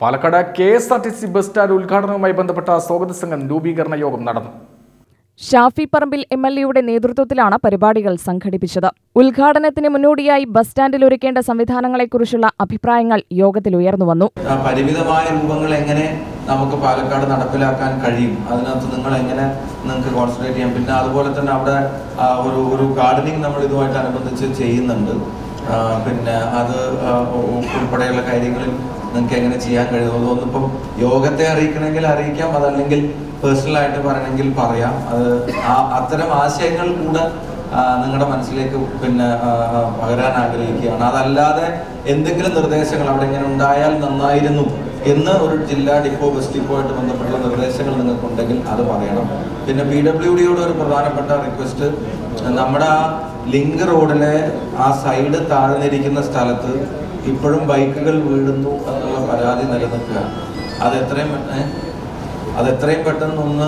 Palakkad K S R T C bus stand ഉദ്ഘാടനവുമായി ബന്ധപ്പെട്ട സ്വാഗത സംഘം രൂപീകരണ യോഗം നടന്നു ഷാഫി പറമ്പിൽ എം എൽ എയുടെ നേതൃത്വത്തിലാണ് പരിപാടികൾ സംഘടിപ്പിച്ചത് ഉദ്ഘാടനത്തിന് മുന്നോടിയായി ബസ് സ്റ്റാൻഡിൽ ഒരുക്കേണ്ട സംവിധാനങ്ങളെക്കുറിച്ചുള്ള അഭിപ്രായങ്ങൾ യോഗത്തിൽ ഉയർന്നുവന്നു ആ പരിമിതമായ രൂപങ്ങൾ എങ്ങനെ നമുക്ക് പാലക്കാട് നടപ്പിലാക്കാൻ കഴിയും അതിനകത്ത് നിങ്ങൾ എങ്ങനെ നിങ്ങൾക്ക് കോൺസെൻട്രേറ്റ് ചെയ്യാം പിന്നെ അതുപോലെ തന്നെ അവിടെ ആ, ഒരു ഒരു ഗാർഡനിങ് നമ്മൾ ഇതുമായിട്ട് അനുബന്ധിച്ച് ചെയ്യുന്നുണ്ട് ആ, പിന്നെ അത് ആ, ഉ- ഉൾപ്പെടെയുള്ള കാര്യങ്ങളിൽ നിങ്ങൾക്ക് എങ്ങനെ ചെയ്യാൻ കഴിയും അതൊന്നിപ്പം യോഗത്തെ അറിയിക്കണമെങ്കിൽ അറിയിക്കാം അതല്ലെങ്കിൽ പേഴ്സണൽ ആയിട്ട് പറയണമെങ്കിൽ പറയാം അത് ആ- അത്തരം ആശയങ്ങൾ കൂടെ ആ, നിങ്ങളുടെ മനസ്സിലേക്ക് പിന്നെ ആ, ആ, പകരാൻ ആഗ്രഹിക്കുകയാണ് അതല്ലാതെ എന്തെങ്കിലും നിർദ്ദേശങ്ങൾ അവിടെ ഇങ്ങനെ ഉണ്ടായാൽ നന്നായിരുന്നു എന്ന് ഒരു ജില്ലാ ഡിപ്പോ ബസ് ഡിപ്പോ ആയിട്ട് ബന്ധപ്പെട്ടുള്ള നിർദ്ദേശങ്ങൾ നിങ്ങൾക്കുണ്ടെങ്കിൽ അത് പറയണം പിന്നെ പി ഡബ്ല്യു ഡിയോട് ഒരു പ്രധാനപ്പെട്ട റിക്വസ്റ്റ് നമ്മുടെ ആ ലിങ്ക് റോഡിലെ ആ സൈഡ് താഴ്ന്നിരിക്കുന്ന സ്ഥലത്ത് ഇപ്പോഴും ബൈക്കുകൾ വീഴുന്നു എന്നുള്ള പരാതി നിലനിൽക്കുക അത് എത്രയും ഏ? അത് എത്രയും പെട്ടെന്ന് ഒന്ന്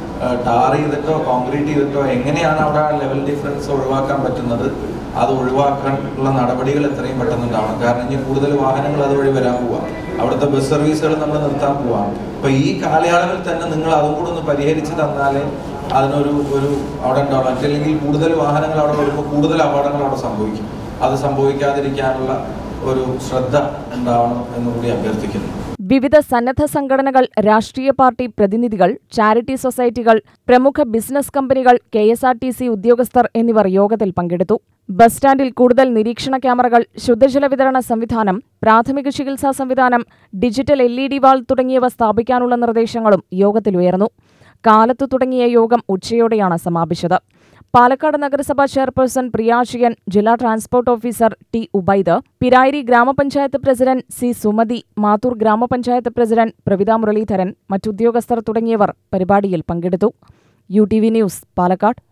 ടാർ ചെയ്തിട്ടോ കോൺക്രീറ്റ് ചെയ്തിട്ടോ എങ്ങനെയാണ് അവിടെ ലെവൽ ഡിഫറൻസ് ഒഴിവാക്കാൻ പറ്റുന്നത് അത് ഒഴിവാക്കാനുള്ള നടപടികൾ എത്രയും പെട്ടെന്ന് ഉണ്ടാവണം കാരണം ഇനി കൂടുതൽ വാഹനങ്ങൾ അതുവഴി വരാൻ പോവാം അവിടുത്തെ ബസ് സർവീസുകൾ നമ്മൾ നിർത്താൻ പോവാം അപ്പൊ ഈ കാലയളവിൽ തന്നെ നിങ്ങൾ അതും കൂടെ ഒന്ന് പരിഹരിച്ച് തന്നാലേ അതിനൊരു ഒരു അവിടെ ഉണ്ടാവണം മറ്റല്ലെങ്കിൽ കൂടുതൽ വാഹനങ്ങൾ അവിടെ വരുമ്പോൾ കൂടുതൽ അപകടങ്ങൾ അവിടെ സംഭവിക്കും അത് സംഭവിക്കാതിരിക്കാനുള്ള ഒരു ശ്രദ്ധ ഉണ്ടാവണം എന്നുകൂടി അഭ്യർത്ഥിക്കുന്നു വിവിധ സന്നദ്ധ സംഘടനകൾ രാഷ്ട്രീയ പാർട്ടി പ്രതിനിധികൾ ചാരിറ്റി സൊസൈറ്റികൾ പ്രമുഖ ബിസിനസ് കമ്പനികൾ K S R T C ഉദ്യോഗസ്ഥർ എന്നിവർ യോഗത്തിൽ പങ്കെടുത്തു ബസ് സ്റ്റാൻഡിൽ കൂടുതൽ നിരീക്ഷണ ക്യാമറകൾ ശുദ്ധജല വിതരണ സംവിധാനം പ്രാഥമിക ചികിത്സാ സംവിധാനം digital L E D wall തുടങ്ങിയവ സ്ഥാപിക്കാനുള്ള നിർദ്ദേശങ്ങളും യോഗത്തിൽ ഉയർന്നു കാലത്തു തുടങ്ങിയ യോഗം ഉച്ചയോടെയാണ് സമാപിച്ചത് പാലക്കാട് നഗരസഭാ ചെയർപേഴ്സൺ പ്രിയാശിയൻ ജില്ലാ transport officer T Ubaid Pirayiri ഗ്രാമപഞ്ചായത്ത് പ്രസിഡന്റ് സി സുമതി മാത്തൂർ ഗ്രാമപഞ്ചായത്ത് പ്രസിഡന്റ് പ്രവിത മുരളീധരൻ മറ്റുദ്യോഗസ്ഥർ തുടങ്ങിയവർ പരിപാടിയിൽ പങ്കെടുത്തു U T V news Palakkad